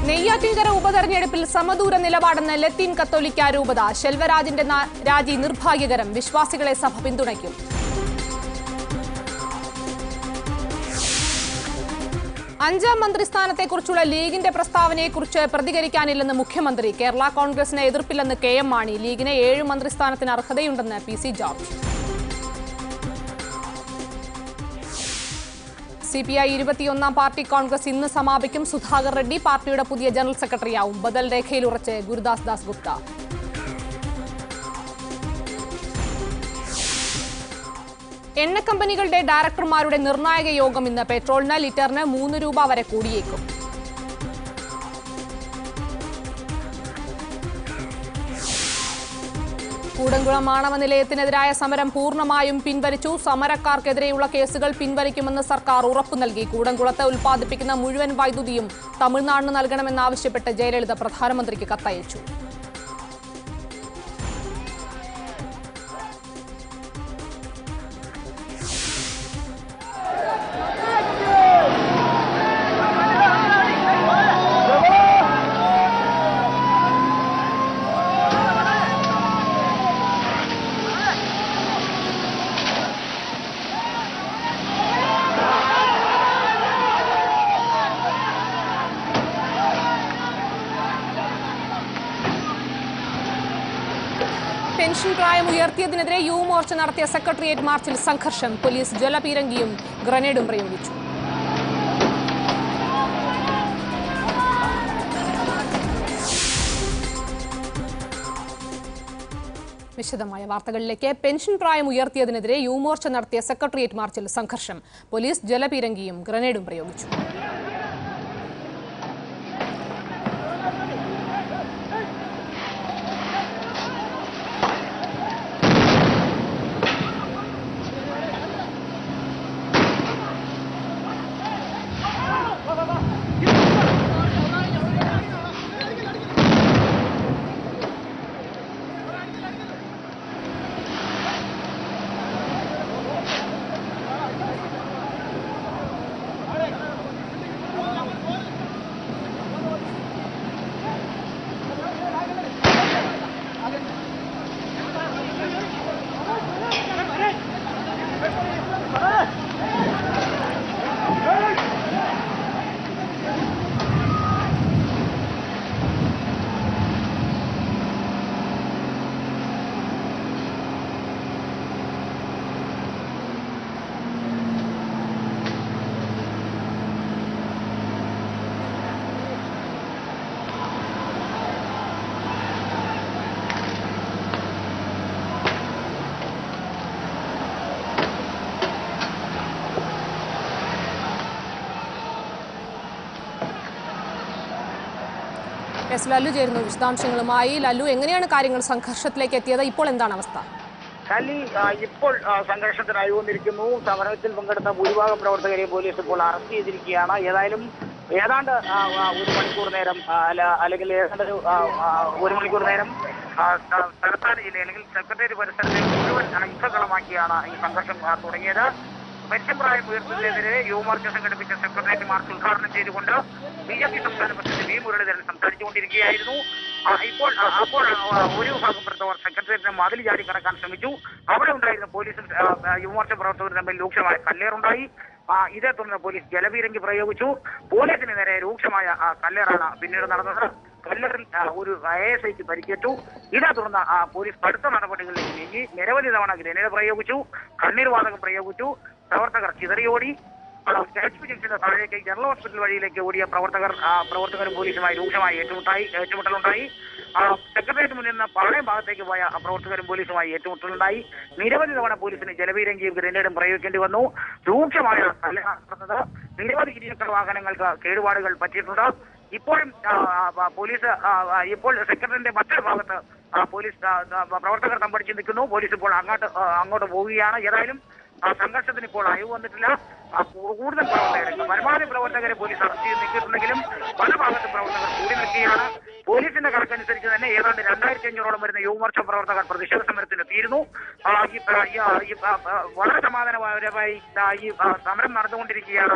നെയ്യാറ്റിൻകര ഉപതെരഞ്ഞെടുപ്പിൽ സമദൂര നിലപാടെന്ന് ലത്തീൻ കത്തോലിക്ക രൂപത ശെൽവരാജിന്റെ നാ- രാജി നിർഭാഗ്യകരം വിശ്വാസികളെ സഭ പിന്തുണയ്ക്കും അഞ്ചാം മന്ത്രിസ്ഥാനത്തെക്കുറിച്ചുള്ള ലീഗിന്റെ പ്രസ്താവനയെക്കുറിച്ച് പ്രതികരിക്കാനില്ലെന്ന് മുഖ്യമന്ത്രി കേരള കോൺഗ്രസിന് എതിർപ്പില്ലെന്ന് കെ എം മാണി ലീഗിന് ഏഴ് മന്ത്രിസ്ഥാനത്തിന് അർഹതയുണ്ടെന്ന് P C George C P I ഇരുപത്തിയൊന്നാം പാർട്ടി കോൺഗ്രസ് ഇന്ന് സമാപിക്കും സുധാകർ റെഡ്ഡി പാർട്ടിയുടെ പുതിയ ജനറൽ സെക്രട്ടറിയാവും ബദൽ രേഖയിൽ ഉറച്ച് ഗുരുദാസ് ദാസ് ഗുപ്ത എണ്ണ കമ്പനികളുടെ ഡയറക്ടർമാരുടെ നിർണായക യോഗം ഇന്ന് പെട്രോളിന് ലിറ്ററിന് മൂന്ന് രൂപ വരെ കൂടിയേക്കും കൂടംകുളം ആണവ നിലയത്തിനെതിരായ സമരം പൂർണ്ണമായും പിൻവലിച്ചു സമരക്കാർക്കെതിരെയുള്ള കേസുകൾ പിൻവലിക്കുമെന്ന് സർക്കാർ ഉറപ്പു നൽകി കൂടംകുളത്ത് ഉൽപ്പാദിപ്പിക്കുന്ന മുഴുവൻ വൈദ്യുതിയും തമിഴ്നാടിന് നൽകണമെന്നാവശ്യപ്പെട്ട് ജയലളിത പ്രധാനമന്ത്രിക്ക് കത്തയച്ചു പെൻഷൻ പ്രായം ഉയർത്തിയതിനെതിരെ യുവമോർച്ച നടത്തിയ സെക്രട്ടേറിയറ്റ് മാർച്ചിൽ സംഘർഷം പോലീസ് ജലപീരങ്കിയും ഗ്രനേഡും പ്രയോഗിച്ചു വിശദമായ വാർത്തകളിലേക്ക് പെൻഷൻ പ്രായം ഉയർത്തിയതിനെതിരെ യുവമോർച്ച നടത്തിയ സെക്രട്ടേറിയറ്റ് മാർച്ചിൽ സംഘർഷം പോലീസ് ജലപീരങ്കിയും ഗ്രനേഡും പ്രയോഗിച്ചു എസ് ലല്ലു ചേരുന്നു വിശദാംശങ്ങളുമായി ലല്ലു എങ്ങനെയാണ് കാര്യങ്ങൾ സംഘർഷത്തിലേക്ക് എത്തിയത് ഇപ്പോൾ എന്താണ് അവസ്ഥ കലി ആ, ഇപ്പോൾ ആ, സംഘർഷത്തിനായി വന്നിരിക്കുന്നു സമരത്തിൽ പങ്കെടുത്ത ഭൂരിഭാഗം പ്രവർത്തകരെ പോലീസ് ഇപ്പോൾ അറസ്റ്റ് ചെയ്തിരിക്കുകയാണ് ഏതായാലും ഏതാണ്ട് ആ, ആ, ഒരു മണിക്കൂർ നേരം ആ, അല്ല അല്ലെങ്കിൽ ഏതാണ്ട് ഒരു ആ, ആ, ഒരു മണിക്കൂർ നേരം ആ, ത- തലസ്ഥാന ജില്ല അല്ലെങ്കിൽ സെക്രട്ടേറിയറ്റ് പരിസരത്തെ മുഴുവൻ ആ, യുദ്ധകളമാക്കിയാണ് ഈ സംഘർഷം ആ, തുടങ്ങിയത് പെൻഷൻ പ്രായം ഉയർത്തുന്നതിനെതിരെ യുവമോർച്ച സംഘടിപ്പിച്ച സെക്രട്ടേറിയറ്റ് മാർച്ച് ഉദ്ഘാടനം ചെയ്തുകൊണ്ട് ബി ജെ പി സംസ്ഥാന പ്രസിഡന്റ് വി മുരളീധരൻ സംസാരിച്ചുകൊണ്ടിരിക്കുകയായിരുന്നു ആ, ഇപ്പോൾ ആ, അപ്പോൾ ആ, ഒരു വിഭാഗം പ്രവർത്തകർ സെക്രട്ടേറിയറ്റിനെ മതിൽ ചാടി കടക്കാൻ ശ്രമിച്ചു അവിടെ ഉണ്ടായിരുന്ന പോലീസും ആ, ആ, യുവമോർച്ച പ്രവർത്തകരും തമ്മിൽ രൂക്ഷമായ കല്ലേറുണ്ടായി ആ, ഇതേ തുടർന്ന് പോലീസ് ജലപീരങ്കി പ്രയോഗിച്ചു പോലീസിന് നേരെ രൂക്ഷമായ ആ, കല്ലേറാണ് പിന്നീട് നടന്നത് കല്ലേറിൽ ആ, ഒരു എ എസ് ഐക്ക് പരിക്കേറ്റു ഇതേ തുടർന്ന് ആ, പോലീസ് കടുത്ത നടപടികളിലേക്ക് നീങ്ങി നിരവധി തവണ ഗ്രനേഡ് പ്രയോഗിച്ചു കണ്ണീർ വാതകം പ്രയോഗിച്ചു പ്രവർത്തകർ ചിതറിയോടി എച്ച് പി ജംഗ്ഷന്റെ താഴേക്ക് ജനറൽ ഹോസ്പിറ്റൽ വഴിയിലേക്ക് ഓടിയ പ്രവർത്തകർ ആ, പ്രവർത്തകരും പോലീസുമായി രൂക്ഷമായി ഏറ്റുമുട്ടായി ഏറ്റുമുട്ടലുണ്ടായി ആ, സെക്രട്ടേറിയറ്റ് മുന്നിൽ നിന്ന് പാളയം ഭാഗത്തേക്ക് പോയ ആ പ്രവർത്തകരും പോലീസുമായി ഏറ്റുമുട്ടലുണ്ടായി നിരവധി തവണ പോലീസിന് ജലപീരങ്കിയും ഗ്രനേഡും പ്രയോഗിക്കേണ്ടി വന്നു രൂക്ഷമായ കല്ലാണ് നടന്നത് നിരവധി ഇരുചക്ര വാഹനങ്ങൾക്ക് കേടുപാടുകൾ പറ്റിയിട്ടുണ്ട് ഇപ്പോഴും ആ, ആ, പോലീസ് ആ, ആ, ഇപ്പോൾ സെക്രട്ടറിന്റെ മറ്റൊരു ഭാഗത്ത് ആ, പോലീസ് ആ, ആ, പ്രവർത്തകർ തമ്പടിച്ച് നിൽക്കുന്നു പോലീസ് ഇപ്പോൾ അങ്ങോട്ട് ആ, അങ്ങോട്ട് പോവുകയാണ് ഏതായാലും ആ സംഘർഷത്തിന് ഇപ്പോൾ അയവ് വന്നിട്ടില്ല ആ, കൂ- കൂടുതൽ പ്രവർത്തകരെ പരമാവധി പ്രവർത്തകരെ പോലീസ് അറസ്റ്റ് ചെയ്ത് നിൽക്കുന്നുണ്ടെങ്കിലും പല ഭാഗത്തും പ്രവർത്തകർ കൂടി നിൽക്കുകയാണ് പോലീസിന്റെ കണക്കനുസരിച്ച് തന്നെ ഏതാണ്ട് രണ്ടായിരത്തി അഞ്ഞൂറോളം വരുന്ന യുവമോർച്ച പ്രവർത്തകർ പ്രതിഷേധ സമരത്തിന് എത്തിയിരുന്നു ആ, ഈ, ആ, ഈ, ആ, ഈ, ആ, ആ, വളരെ സമാധാനപരമായി ആ, ഈ ആ, സമരം നടന്നുകൊണ്ടിരിക്കുകയാണ്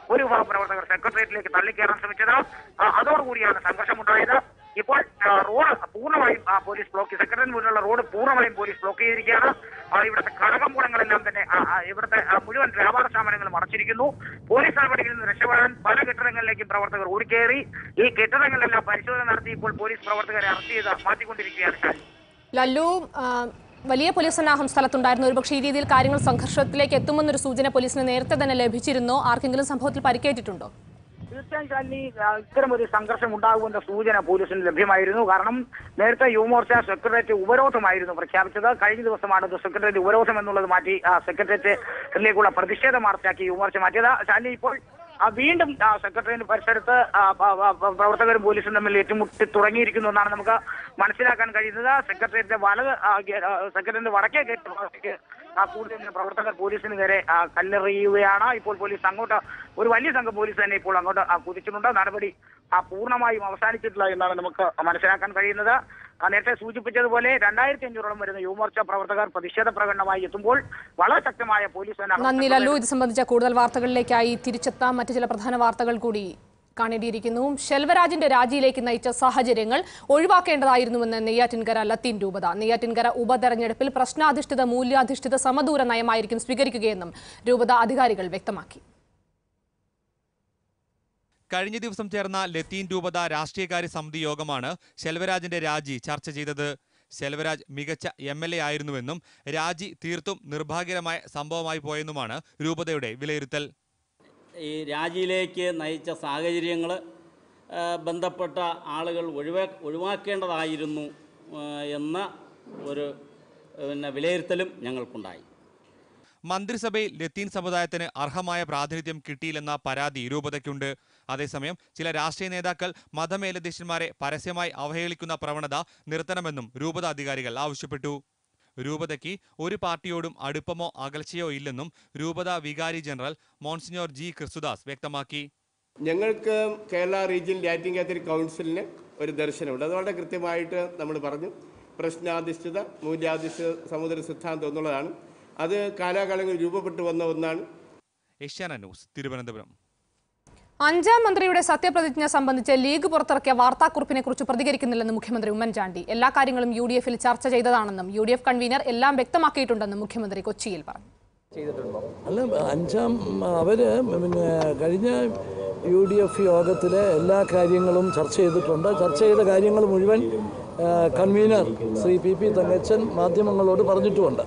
ഒരു വിഭാഗം പ്രവർത്തകർ സെക്രട്ടേറിയറ്റിലേക്ക് തള്ളിക്കയറാൻ ശ്രമിച്ചത് ആ, അതോടുകൂടിയാണ് സംഘർഷമുണ്ടായത് ഇപ്പോൾ ആ, റോഡ് പൂർണ്ണമായും ആ, പോലീസ് ബ്ലോക്ക് സെക്രട്ടറിന് മുന്നിലുള്ള റോഡ് പൂർണ്ണമായും പോലീസ് ബ്ലോക്ക് ചെയ്തിരിക്കുകയാണ് ആ, ഇവിടുത്തെ ഘടകമൂലങ്ങളെല്ലാം തന്നെ ആ, ആ, ഇവിടുത്തെ ആ, മുഴുവൻ വ്യാപാര സ്ഥാപനങ്ങളും അടച്ചിരിക്കുന്നു പോലീസ് നടപടിയിൽ നിന്ന് രക്ഷപ്പെടാൻ പല കെട്ടിടങ്ങളിലേക്കും പ്രവർത്തകർ ഓടിക്കേറി ഈ കെട്ടിടങ്ങളിലെല്ലാം പരിശോധന നടത്തി ഇപ്പോൾ പോലീസ് പ്രവർത്തകരെ അറസ്റ്റ് ചെയ്ത് മാറ്റിക്കൊണ്ടിരിക്കുകയാണ് ഷാനി. ലല്ലു ആ, വലിയ പോലീസ് സന്നാഹം സ്ഥലത്തുണ്ടായിരുന്നു ഒരുപക്ഷെ ഈ രീതിയിൽ കാര്യങ്ങൾ സംഘർഷത്തിലേക്ക് എത്തുമെന്നൊരു സൂചന പോലീസിന് നേരത്തെ തന്നെ ലഭിച്ചിരുന്നോ ആർക്കെങ്കിലും സംഭവത്തിൽ പരിക്കേറ്റിട്ടുണ്ടോ തീർച്ചയായും ശാലിനി ആ, ഇത്തരം ഒരു സംഘർഷം ഉണ്ടാകുമെന്ന സൂചന പോലീസിന് ലഭ്യമായിരുന്നു കാരണം നേരത്തെ യുവമോർച്ച സെക്രട്ടേറിയറ്റ് ഉപരോധമായിരുന്നു പ്രഖ്യാപിച്ചത് കഴിഞ്ഞ ദിവസമാണ് ഇത് സെക്രട്ടേറിയറ്റ് ഉപരോധം എന്നുള്ളത് മാറ്റി ആ, സെക്രട്ടേറിയറ്റിലേക്കുള്ള പ്രതിഷേധ മാർച്ചാക്കി യുവമോർച്ച മാറ്റിയത് ശാലിനി ഇപ്പോൾ ആ, വീണ്ടും ആ, സെക്രട്ടേറിയറ്റ് പരിസരത്ത് ആ, പ- പ- പ- പ്രവർത്തകരും പോലീസും തമ്മിൽ ഏറ്റുമുട്ടി തുടങ്ങിയിരിക്കുന്നു എന്നാണ് നമുക്ക് മനസ്സിലാക്കാൻ കഴിയുന്നത് സെക്രട്ടേറിയറ്റിന്റെ വലത് ആ, ഗേ- ആ, സെക്രട്ടേറിയറ്റിന്റെ വടക്കേ ഗേറ്റ് ഭാഗത്തേക്ക് ആ, കൂടുതൽ പ്രവർത്തകർ പോലീസിന് നേരെ ആ, കല്ലെറിയുകയാണ് ഇപ്പോൾ പോലീസ് അങ്ങോട്ട് ഒരു വലിയ സംഘം പോലീസ് തന്നെ ഇപ്പോൾ അങ്ങോട്ട് ആ, കുതിച്ചിട്ടുണ്ട് നടപടി ആ, പൂർണ്ണമായും അവസാനിച്ചിട്ടില്ല എന്നാണ് നമുക്ക് മനസ്സിലാക്കാൻ കഴിയുന്നത് ആ, നേരത്തെ സൂചിപ്പിച്ചതുപോലെ രണ്ടായിരത്തി അഞ്ഞൂറോളം വരുന്ന യുവമോർച്ച പ്രവർത്തകർ പ്രതിഷേധ പ്രകടനമായി എത്തുമ്പോൾ വളരെ ശക്തമായ പോലീസ് സേന നന്ദി ലല്ലു ഇത് സംബന്ധിച്ച കൂടുതൽ വാർത്തകളിലേക്കായി തിരിച്ചെത്താം മറ്റു ചില പ്രധാന വാർത്തകൾ കൂടി കാണേണ്ടിയിരിക്കുന്നു ശെൽവരാജിന്റെ രാജിയിലേക്ക് നയിച്ച സാഹചര്യങ്ങൾ ഒഴിവാക്കേണ്ടതായിരുന്നുവെന്ന് നെയ്യാറ്റിൻകര ലത്തീൻ രൂപത നെയ്യാറ്റിൻകര ഉപതെരഞ്ഞെടുപ്പിൽ പ്രശ്നാധിഷ്ഠിത മൂല്യാധിഷ്ഠിത സമദൂര നയമായിരിക്കും സ്വീകരിക്കുകയെന്നും രൂപത അധികാരികൾ വ്യക്തമാക്കി കഴിഞ്ഞ ദിവസം ചേർന്ന ലത്തീൻ രൂപത രാഷ്ട്രീയകാര്യ സമിതി യോഗമാണ് ശെൽവരാജിന്റെ രാജി ചർച്ച ചെയ്തത് ശെൽവരാജ് മികച്ച എം എൽ എ ആയിരുന്നുവെന്നും രാജി തീർത്തും നിർഭാഗ്യകരമായ സംഭവമായി പോയെന്നുമാണ് രൂപതയുടെ വിലയിരുത്തൽ ഈ രാജിയിലേക്ക് നയിച്ച സാഹചര്യങ്ങൾ ബന്ധപ്പെട്ട ആളുകൾ ഒഴിവാ ഒഴിവാക്കേണ്ടതായിരുന്നു ആ, എന്ന ഒരു പിന്നെ വിലയിരുത്തലും ഞങ്ങൾക്കുണ്ടായി മന്ത്രിസഭയിൽ ലത്തീൻ സമുദായത്തിന് അർഹമായ പ്രാതിനിധ്യം കിട്ടിയില്ലെന്ന പരാതി രൂപതയ്ക്കുണ്ട് അതേസമയം ചില രാഷ്ട്രീയ നേതാക്കൾ മതമേലധ്യക്ഷന്മാരെ പരസ്യമായി അവഹേളിക്കുന്ന പ്രവണത നിർത്തണമെന്നും രൂപത അധികാരികൾ ആവശ്യപ്പെട്ടു രൂപതയ്ക്ക് ഒരു പാർട്ടിയോടും അടുപ്പമോ അകൽച്ചയോ ഇല്ലെന്നും രൂപത വികാരി ജനറൽ മോൺസിഞ്ഞോർ ജി ക്രിസ്തുദാസ് വ്യക്തമാക്കി ഞങ്ങൾക്ക് കേരള റീജിയൻ ലാറ്റിൻ കാത്തലിക് കൗൺസിലിന് ഒരു ദർശനമുണ്ട് അത് വളരെ കൃത്യമായിട്ട് നമ്മൾ പറഞ്ഞു പ്രശ്നാധിഷ്ഠിത മൂല്യാധിഷ്ഠിത സമുദ്ര സിദ്ധാന്തം എന്നുള്ളതാണ് അത് കാലാകാലങ്ങളിൽ രൂപപ്പെട്ടു വന്ന ഒന്നാണ് ഏഷ്യാന ന്യൂസ് തിരുവനന്തപുരം അഞ്ചാം മന്ത്രിയുടെ സത്യപ്രതിജ്ഞ സംബന്ധിച്ച് ലീഗ് പുറത്തിറക്കിയ വാർത്താക്കുറിപ്പിനെ കുറിച്ച് പ്രതികരിക്കുന്നില്ലെന്ന് മുഖ്യമന്ത്രി ഉമ്മൻചാണ്ടി എല്ലാ കാര്യങ്ങളും യു ഡി എഫിൽ ചർച്ച ചെയ്തതാണെന്നും യു ഡി എഫ് കൺവീനർ എല്ലാം വ്യക്തമാക്കിയിട്ടുണ്ടെന്നും മുഖ്യമന്ത്രി കൊച്ചിയിൽ പറഞ്ഞു അല്ല അഞ്ചാം അവര് പിന്നെ കഴിഞ്ഞ യു ഡി എഫ് യോഗത്തിലെ എല്ലാ കാര്യങ്ങളും ചർച്ച ചെയ്തിട്ടുണ്ട് ചർച്ച ചെയ്ത കാര്യങ്ങൾ മുഴുവൻ ആ, convener Shri P P Thankachan മാധ്യമങ്ങളോട് പറഞ്ഞിട്ടുമുണ്ട്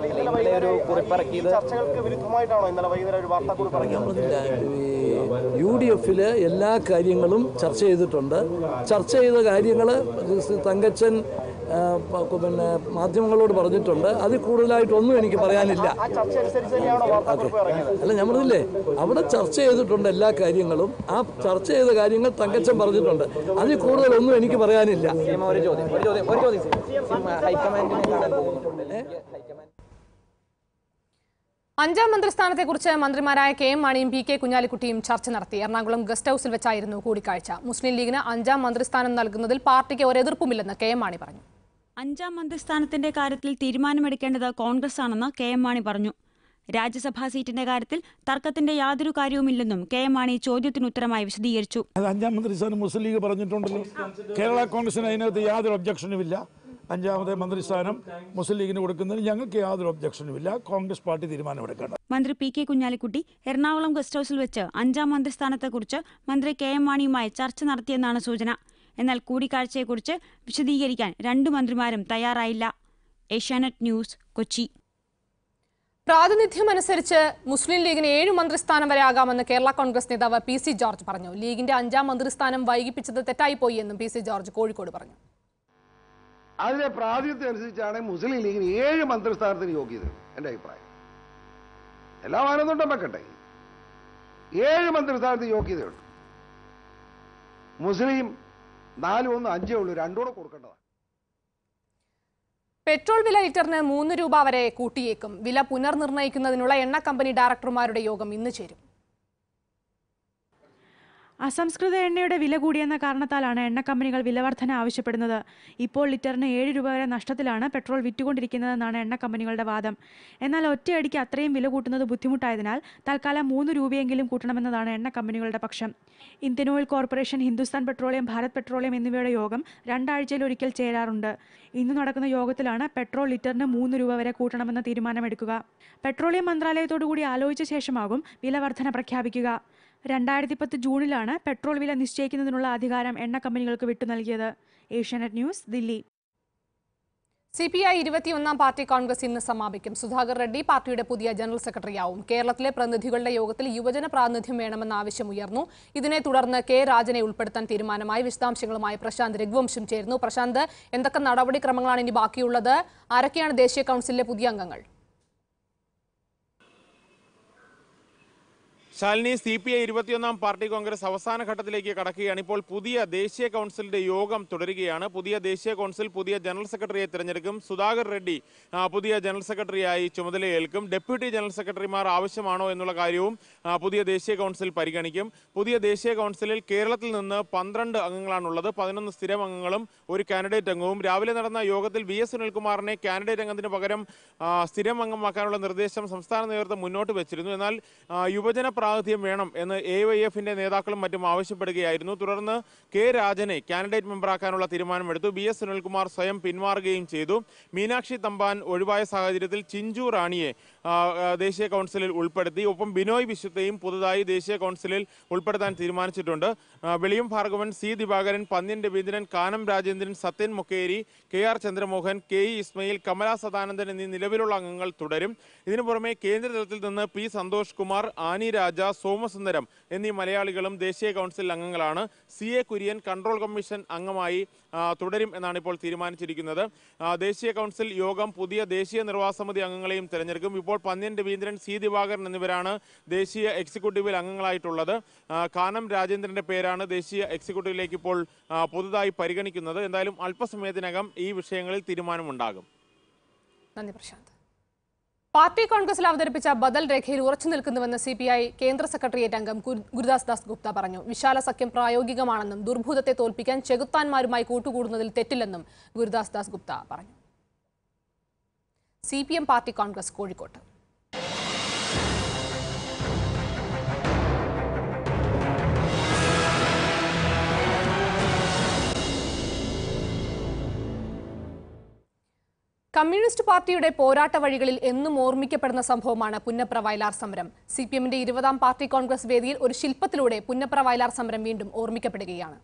ഞാൻ പറഞ്ഞില്ല, ഈ യു ഡി എഫിലെ എല്ലാ കാര്യങ്ങളും ചർച്ച ചെയ്തിട്ടുണ്ട് ചർച്ച ചെയ്ത കാര്യങ്ങൾ ശ്രീ തങ്കച്ചൻ ആ, പ- പിന്നെ മാധ്യമങ്ങളോട് പറഞ്ഞിട്ടുണ്ട് അതിൽ കൂടുതലായിട്ടൊന്നും എനിക്ക് പറയാനില്ല ഓക്കെ. അല്ല ഞാൻ പറഞ്ഞില്ലേ അവിടെ ചർച്ച ചെയ്തിട്ടുണ്ട് എല്ലാ കാര്യങ്ങളും ആ ചർച്ച ചെയ്ത കാര്യങ്ങൾ തങ്കച്ചൻ പറഞ്ഞിട്ടുണ്ട് അതിൽ കൂടുതലൊന്നും എനിക്ക് പറയാനില്ല ഒരു ചോദ്യം ഒരു ചോദ്യം ഒരു ചോദ്യം സിം ഹൈക്കമാൻഡിനെ കാണാൻ പോകുന്നുണ്ട് അഞ്ചാം മന്ത്രിസ്ഥാനത്തെക്കുറിച്ച് മന്ത്രിമാരായ കെ എം മാണിയും പി കെ കുഞ്ഞാലിക്കുട്ടിയും ചർച്ച നടത്തി എറണാകുളം ഗസ്റ്റ് ഹൌസിൽ വെച്ചായിരുന്നു കൂടിക്കാഴ്ച മുസ്ലിം ലീഗിന് അഞ്ചാം മന്ത്രിസ്ഥാനം നൽകുന്നതിൽ പാർട്ടിക്ക് ഒരെതിർപ്പുമില്ലെന്ന് കെ എം മാണി പറഞ്ഞു അഞ്ചാം മന്ത്രിസ്ഥാനത്തിന്റെ കാര്യത്തിൽ തീരുമാനമെടുക്കേണ്ടത് കോൺഗ്രസ് ആണെന്ന് കെ എം മാണി പറഞ്ഞു രാജ്യസഭാ സീറ്റിന്റെ കാര്യത്തിൽ തർക്കത്തിന്റെ യാതൊരു കാര്യവുമില്ലെന്നും കെ എം മാണി ചോദ്യത്തിനുത്തരമായി വിശദീകരിച്ചു അത് അഞ്ചാം മന്ത്രിസ്ഥാനം മുസ്ലിം ലീഗ് പറഞ്ഞിട്ടുണ്ടല്ലോ കേരള കോൺഗ്രസിന് അതിനകത്ത് യാതൊരു ഒബ്ജക്ഷനുമില്ല അഞ്ചാമത്തെ മന്ത്രിസ്ഥാനം മുസ്ലിം ലീഗിന് കൊടുക്കുന്നതിന് ഞങ്ങൾക്ക് യാതൊരു ഒബ്ജക്ഷനുമില്ല കോൺഗ്രസ് പാർട്ടി തീരുമാനമെടുക്കണം മന്ത്രി P K Kunhalikutty Ernakulam guest ഹൌസിൽ വെച്ച് അഞ്ചാം മന്ത്രിസ്ഥാനത്തെക്കുറിച്ച് മന്ത്രി കെ എം മാണിയുമായി ചർച്ച നടത്തിയെന്നാണ് സൂചന എന്നാൽ കൂടിക്കാഴ്ചയെക്കുറിച്ച് വിശദീകരിക്കാൻ രണ്ടു മന്ത്രിമാരും തയ്യാറായില്ല ഏഷ്യാനെറ്റ് ന്യൂസ് കൊച്ചി പ്രാതിനിധ്യമനുസരിച്ച് മുസ്ലിം ലീഗിന് ഏഴ് മന്ത്രിസ്ഥാനം വരെ ആകാമെന്ന് കേരള കോൺഗ്രസ് നേതാവ് പി സി ജോർജ് പറഞ്ഞു ലീഗിന്റെ അഞ്ചാം മന്ത്രിസ്ഥാനം വൈകിപ്പിച്ചത് തെറ്റായിപ്പോയി എന്നും പി സി ജോർജ് കോഴിക്കോട് പറഞ്ഞു അതിലെ പ്രാതിനിധ്യം അനുസരിച്ചാണ് മുസ്ലിം ലീഗിന് ഏഴ് മന്ത്രിസ്ഥാനത്തിന് യോഗ്യത എൻ്റെ അഭിപ്രായം എല്ലാ മാനദണ്ഡം വെക്കട്ടെ ഏഴ് മന്ത്രിസ്ഥാനത്തിന് യോഗ്യതയുണ്ട് മുസ്ലിം നാലും ഒന്ന് അഞ്ചേ ഉള്ളൂ രണ്ടുകൂടെ കൊടുക്കേണ്ടതാണ് പെട്രോൾ വില ലിറ്ററിന് മൂന്ന് രൂപ വരെ കൂട്ടിയേക്കും വില പുനർനിർണ്ണയിക്കുന്നതിനുള്ള എണ്ണ കമ്പനി ഡയറക്ടർമാരുടെ യോഗം ഇന്ന് ചേരും അസംസ്കൃത എണ്ണയുടെ വില കൂടിയെന്ന കാരണത്താലാണ് എണ്ണ കമ്പനികൾ വിലവർധന ആവശ്യപ്പെടുന്നത് ഇപ്പോൾ ലിറ്ററിന് ഏഴ് രൂപ വരെ നഷ്ടത്തിലാണ് പെട്രോൾ വിറ്റുകൊണ്ടിരിക്കുന്നതെന്നാണ് എണ്ണ കമ്പനികളുടെ വാദം എന്നാൽ ഒറ്റയടിക്ക് അത്രയും വില കൂട്ടുന്നത് ബുദ്ധിമുട്ടായതിനാൽ തൽക്കാലം മൂന്ന് രൂപയെങ്കിലും കൂട്ടണമെന്നതാണ് എണ്ണ കമ്പനികളുടെ പക്ഷം Indian oil corporation Hindustan petroleum Bharat petroleum എന്നിവയുടെ യോഗം രണ്ടാഴ്ചയിൽ ഒരിക്കൽ ചേരാറുണ്ട് ഇന്ന് നടക്കുന്ന യോഗത്തിലാണ് പെട്രോൾ ലിറ്ററിന് മൂന്ന് രൂപ വരെ കൂട്ടണമെന്ന തീരുമാനമെടുക്കുക പെട്രോളിയം മന്ത്രാലയത്തോടുകൂടി ആലോചിച്ച ശേഷമാകും വില വർധന പ്രഖ്യാപിക്കുക രണ്ടായിരത്തി പത്ത് ജൂണിലാണ് പെട്രോൾ വില നിശ്ചയിക്കുന്നതിനുള്ള അധികാരം എണ്ണ കമ്പനികൾക്ക് വിട്ടു നൽകിയത് Asianet news Delhi C P I ഇരുപത്തിയൊന്നാം പാർട്ടി കോൺഗ്രസ് ഇന്ന് സമാപിക്കും സുധാകർ റെഡ്ഡി പാർട്ടിയുടെ പുതിയ ജനറൽ സെക്രട്ടറിയാവും കേരളത്തിലെ പ്രതിനിധികളുടെ യോഗത്തിൽ യുവജന പ്രാതിനിധ്യം വേണമെന്ന ആവശ്യം ഉയർന്നു ഇതിനെ തുടർന്ന് കെ രാജനെ ഉൾപ്പെടുത്താൻ തീരുമാനമായി വിശദാംശങ്ങളുമായി പ്രശാന്ത് രഘുവംശം ചേരുന്നു പ്രശാന്ത് എന്തൊക്കെ നടപടിക്രമങ്ങളാണ് ഇനി ബാക്കിയുള്ളത് ആരൊക്കെയാണ് ദേശീയ കൗൺസിലിലെ പുതിയ അംഗങ്ങൾ ശാലിനി സി പി ഐ ഇരുപത്തിയൊന്നാം പാർട്ടി കോൺഗ്രസ് അവസാന ഘട്ടത്തിലേക്ക് കടക്കുകയാണ് ഇപ്പോൾ പുതിയ ദേശീയ കൗൺസിലിന്റെ യോഗം തുടരുകയാണ് പുതിയ ദേശീയ കൗൺസിൽ പുതിയ ജനറൽ സെക്രട്ടറിയെ തിരഞ്ഞെടുക്കും സുധാകർ റെഡ്ഡി ആ, പുതിയ ജനറൽ സെക്രട്ടറിയായി ചുമതലയേൽക്കും ഡെപ്യൂട്ടി ജനറൽ സെക്രട്ടറിമാർ ആവശ്യമാണോ എന്നുള്ള കാര്യവും ആ, പുതിയ ദേശീയ കൗൺസിൽ പരിഗണിക്കും പുതിയ ദേശീയ കൗൺസിലിൽ കേരളത്തിൽ നിന്ന് പന്ത്രണ്ട് അംഗങ്ങളാണുള്ളത് പതിനൊന്ന് സ്ഥിരം അംഗങ്ങളും ഒരു കാൻഡിഡേറ്റ് അംഗവും രാവിലെ നടന്ന യോഗത്തിൽ വി എസ് സുനിൽകുമാറിനെ കാൻഡിഡേറ്റ് അംഗത്തിന് പകരം ആ, സ്ഥിരം അംഗമാക്കാനുള്ള നിർദ്ദേശം സംസ്ഥാന നേതൃത്വം മുന്നോട്ട് വെച്ചിരുന്നു എന്നാൽ ആ, യുവജന പ്രാതിനിധ്യം വേണം എന്ന് എ വൈ എഫിന്റെ നേതാക്കളും മറ്റും ആവശ്യപ്പെടുകയായിരുന്നു തുടർന്ന് കെ രാജനെ കാൻഡിഡേറ്റ് മെമ്പറാക്കാനുള്ള തീരുമാനമെടുത്തു ബി എസ് സുനിൽകുമാർ സ്വയം പിന്മാറുകയും ചെയ്തു മീനാക്ഷി തമ്പാൻ ഒഴിവായ സാഹചര്യത്തിൽ ചിഞ്ചു റാണിയെ ആ, ആ, ദേശീയ കൗൺസിലിൽ ഉൾപ്പെടുത്തി ഒപ്പം ബിനോയ് വിശ്വത്തെയും പുതുതായി ദേശീയ കൗൺസിലിൽ ഉൾപ്പെടുത്താൻ തീരുമാനിച്ചിട്ടുണ്ട് ആ, Veliyam Bhargavan C Divakaran Pannian Raveendran Kanam Rajendran Sathyan Mokeri K R Chandramohan K E Ismail Kamala Sadanandan എന്നീ നിലവിലുള്ള അംഗങ്ങൾ തുടരും ഇതിനു പുറമെ കേന്ദ്ര തലത്തിൽ നിന്ന് പി സന്തോഷ് കുമാർ ആനി രാജ സോമസുന്ദരം എന്നീ മലയാളികളും ദേശീയ കൗൺസിൽ അംഗങ്ങളാണ് C A Kurian control commission അംഗമായി ആ, തുടരും എന്നാണ് ഇപ്പോൾ തീരുമാനിച്ചിരിക്കുന്നത് ആ, ദേശീയ കൗൺസിൽ യോഗം പുതിയ ദേശീയ നിർവാഹക സമിതി അംഗങ്ങളെയും തിരഞ്ഞെടുക്കും ഇപ്പോൾ പന്ന്യൻ രവീന്ദ്രൻ സി ദിവാകരൻ എന്നിവരാണ് ദേശീയ എക്സിക്യൂട്ടീവിൽ അംഗങ്ങളായിട്ടുള്ളത് ആ, കാനം രാജേന്ദ്രന്റെ പേരാണ് ദേശീയ എക്സിക്യൂട്ടീവിലേക്ക് ഇപ്പോൾ ആ, പുതുതായി പരിഗണിക്കുന്നത് എന്തായാലും അല്പസമയത്തിനകം ഈ വിഷയങ്ങളിൽ തീരുമാനമുണ്ടാകും നന്ദി പ്രശാന്ത് പാർട്ടി കോൺഗ്രസിൽ അവതരിപ്പിച്ച ബദൽ രേഖയിൽ ഉറച്ചു നിൽക്കുന്നുവെന്ന് സി പി ഐ കേന്ദ്ര സെക്രട്ടേറിയറ്റ് അംഗം ഗുരു- ഗുരുദാസ് ദാസ് ഗുപ്ത പറഞ്ഞു വിശാല സഖ്യം പ്രായോഗികമാണെന്നും ദുർഭൂതത്തെ തോൽപ്പിക്കാൻ ചെകുത്താന്മാരുമായി കൂട്ടുകൂടുന്നതിൽ തെറ്റില്ലെന്നും ഗുരുദാസ് ദാസ് ഗുപ്ത പറഞ്ഞു C P M party congress കോഴിക്കോട്ട് കമ്മ്യൂണിസ്റ്റ് പാർട്ടിയുടെ പോരാട്ട വഴികളിൽ എന്നും ഓർമ്മിക്കപ്പെടുന്ന സംഭവമാണ് പുന്നപ്ര വയലാർ സമരം സി പി എമ്മിന്റെ ഇരുപതാം പാർട്ടി കോൺഗ്രസ് വേദിയിൽ ഒരു ശില്പത്തിലൂടെ പുന്നപ്ര വയലാർ സമരം വീണ്ടും ഓർമ്മിക്കപ്പെടുകയാണ്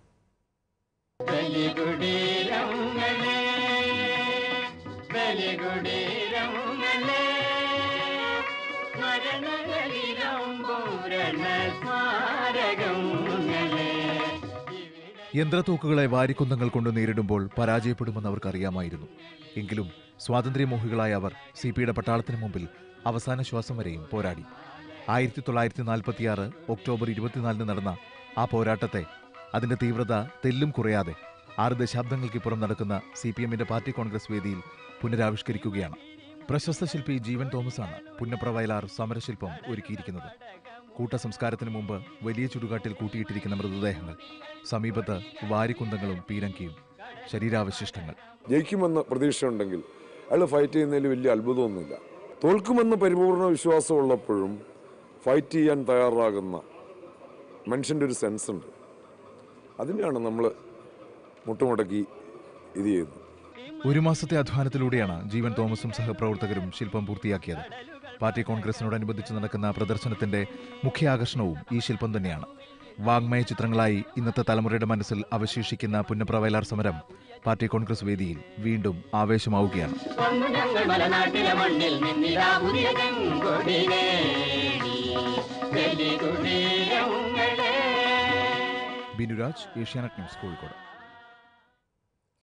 യന്ത്രത്തോക്കുകളെ വാരിക്കുന്തങ്ങൾ കൊണ്ട് നേരിടുമ്പോൾ പരാജയപ്പെടുമെന്ന് അവർക്കറിയാമായിരുന്നു എങ്കിലും സ്വാതന്ത്ര്യമോഹികളായ അവർ സി പിയുടെ പട്ടാളത്തിന് മുമ്പിൽ അവസാന ശ്വാസം വരെയും പോരാടി ആയിരത്തി തൊള്ളായിരത്തി നാൽപ്പത്തിയാറ് ഒക്ടോബർ ഇരുപത്തിനാലിന് നടന്ന ആ പോരാട്ടത്തെ അതിന്റെ തീവ്രത തെല്ലും കുറയാതെ ആറ് ദശാബ്ദങ്ങൾക്കിപ്പുറം നടക്കുന്ന സി പി എമ്മിന്റെ പാർട്ടി കോൺഗ്രസ് വേദിയിൽ പുനരാവിഷ്കരിക്കുകയാണ് പ്രശസ്ത ശില്പി ജീവൻ തോമസാണ് പുന്നപ്ര വയലാർ സമരശില്പം ഒരുക്കിയിരിക്കുന്നത് കൂട്ടസംസ്കാരത്തിന് മുമ്പ് വലിയ ചുടുകാട്ടിൽ കൂട്ടിയിട്ടിരിക്കുന്ന മൃതദേഹങ്ങൾ സമീപത്ത് വാരിക്കുന്തങ്ങളും പീരങ്കിയും ശരീരാവശിഷ്ടങ്ങൾ ജയിക്കുമെന്ന് പ്രതീക്ഷയുണ്ടെങ്കിൽ അയാൾ ഫൈറ്റ് ചെയ്യുന്നതിൽ വലിയ അത്ഭുതമൊന്നുമില്ല തോൽക്കുമെന്ന് പരിപൂർണ വിശ്വാസമുള്ളപ്പോഴും ഫൈറ്റ് ചെയ്യാൻ തയ്യാറാകുന്ന മനുഷ്യൻ്റെ ഒരു സെൻസ് ഉണ്ട് അതിനെയാണ് നമ്മൾ മുട്ടുമുടക്കി ഇത് ചെയ്യുന്നത് ഒരു മാസത്തെ അധ്വാനത്തിലൂടെയാണ് ജീവൻ തോമസും സഹപ്രവർത്തകരും ശില്പം പൂർത്തിയാക്കിയത് പാർട്ടി കോൺഗ്രസിനോടനുബന്ധിച്ച് നടക്കുന്ന പ്രദർശനത്തിന്റെ മുഖ്യ ആകർഷണവും ഈ ശില്പം തന്നെയാണ് വാങ്മയ ചിത്രങ്ങളായി ഇന്നത്തെ തലമുറയുടെ മനസ്സിൽ അവശേഷിക്കുന്ന പുന്നപ്ര വയലാർ സമരം പാർട്ടി കോൺഗ്രസ് വേദിയിൽ വീണ്ടും ആവേശമാവുകയാണ് വന്നു ഞങ്ങൾ മലനാട്ടിലെ മണ്ണിൽ നിന്നിരാ പുതിയ ചെങ്കൊടി നേടി വെല്ലികുടീരങ്ങളെ ബിനുരാജ് ഏഷ്യാനെറ്റ് ന്യൂസ് കോഴിക്കോട്